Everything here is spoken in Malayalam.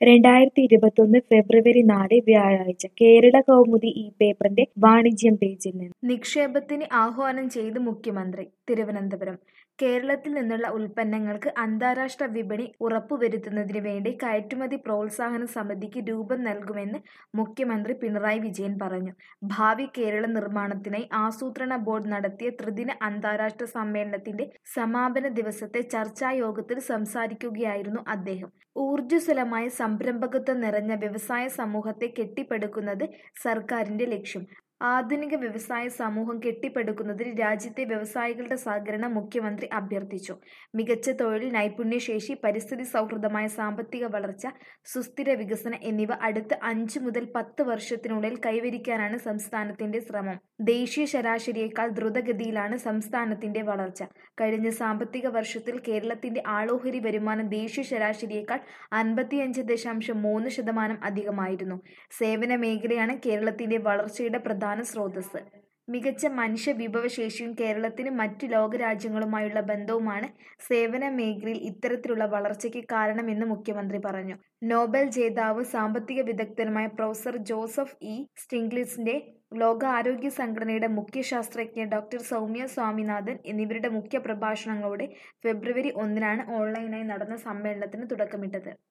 രണ്ടായിരത്തി ഇരുപത്തൊന്ന് ഫെബ്രുവരി നാല് വ്യാഴാഴ്ച കേരള കൗമുദി ഈ പേപ്പറിന്റെ വാണിജ്യം പേജിൽ നിന്ന് നിക്ഷേപത്തിന് ആഹ്വാനം ചെയ്ത് മുഖ്യമന്ത്രി തിരുവനന്തപുരം കേരളത്തിൽ നിന്നുള്ള ഉൽപ്പന്നങ്ങൾക്ക് അന്താരാഷ്ട്ര വിപണി ഉറപ്പുവരുത്തുന്നതിന് വേണ്ടി കയറ്റുമതി പ്രോത്സാഹന സമിതിക്ക് രൂപം നൽകുമെന്ന് മുഖ്യമന്ത്രി പിണറായി വിജയൻ പറഞ്ഞു ഭാവി കേരള നിർമ്മാണത്തിനായി ആസൂത്രണ ബോർഡ് നടത്തിയ ത്രിദിന അന്താരാഷ്ട്ര സമ്മേളനത്തിന്റെ സമാപന ദിവസത്തെ ചർച്ചായോഗത്തിൽ സംസാരിക്കുകയായിരുന്നു അദ്ദേഹം ഊർജ്ജസ്വലമായ സംരംഭകത്വം നിറഞ്ഞ വ്യവസായ സമൂഹത്തെ കെട്ടിപ്പടുക്കുന്നത് സർക്കാരിന്റെ ലക്ഷ്യം ആധുനിക വ്യവസായ സമൂഹം കെട്ടിപ്പടുക്കുന്നതിന് രാജ്യത്തെ വ്യവസായികളുടെ സഹകരണം മുഖ്യമന്ത്രി അഭ്യർത്ഥിച്ചു മികച്ച തൊഴിൽ നൈപുണ്യശേഷി പരിസ്ഥിതി സൗഹൃദമായ സാമ്പത്തിക വളർച്ച സുസ്ഥിര വികസനം എന്നിവ അടുത്ത അഞ്ച് മുതൽ പത്ത് വർഷത്തിനുള്ളിൽ കൈവരിക്കാനാണ് സംസ്ഥാനത്തിന്റെ ശ്രമം ദേശീയ ശരാശരിയേക്കാൾ ദ്രുതഗതിയിലാണ് സംസ്ഥാനത്തിന്റെ വളർച്ച കഴിഞ്ഞ സാമ്പത്തിക വർഷത്തിൽ കേരളത്തിന്റെ ആളോഹരി വരുമാനം ദേശീയ ശരാശരിയേക്കാൾ അൻപത്തിയഞ്ച് ദശാംശം മൂന്ന് ശതമാനം അധികമായിരുന്നു സേവന മേഖലയാണ് കേരളത്തിന്റെ വളർച്ചയുടെ പ്രധാന സ്രോതസ് മികച്ച മനുഷ്യ വിഭവശേഷിയും കേരളത്തിന് മറ്റു ലോകരാജ്യങ്ങളുമായുള്ള ബന്ധവുമാണ് സേവന മേഖലയിൽ ഇത്തരത്തിലുള്ള വളർച്ചയ്ക്ക് കാരണമെന്ന് മുഖ്യമന്ത്രി പറഞ്ഞു നോബൽ ജേതാവ് സാമ്പത്തിക വിദഗ്ധനുമായ പ്രൊഫസർ ജോസഫ് ഇ സ്റ്റിഗ്ലിറ്റ്സിന്റെ ലോകാരോഗ്യ സംഘടനയുടെ മുഖ്യ ശാസ്ത്രജ്ഞ ഡോക്ടർ സൗമ്യ സ്വാമിനാഥൻ എന്നിവരുടെ മുഖ്യ പ്രഭാഷണങ്ങളോടെ ഫെബ്രുവരി ഒന്നിനാണ് ഓൺലൈനായി നടന്ന സമ്മേളനത്തിന് തുടക്കമിട്ടത്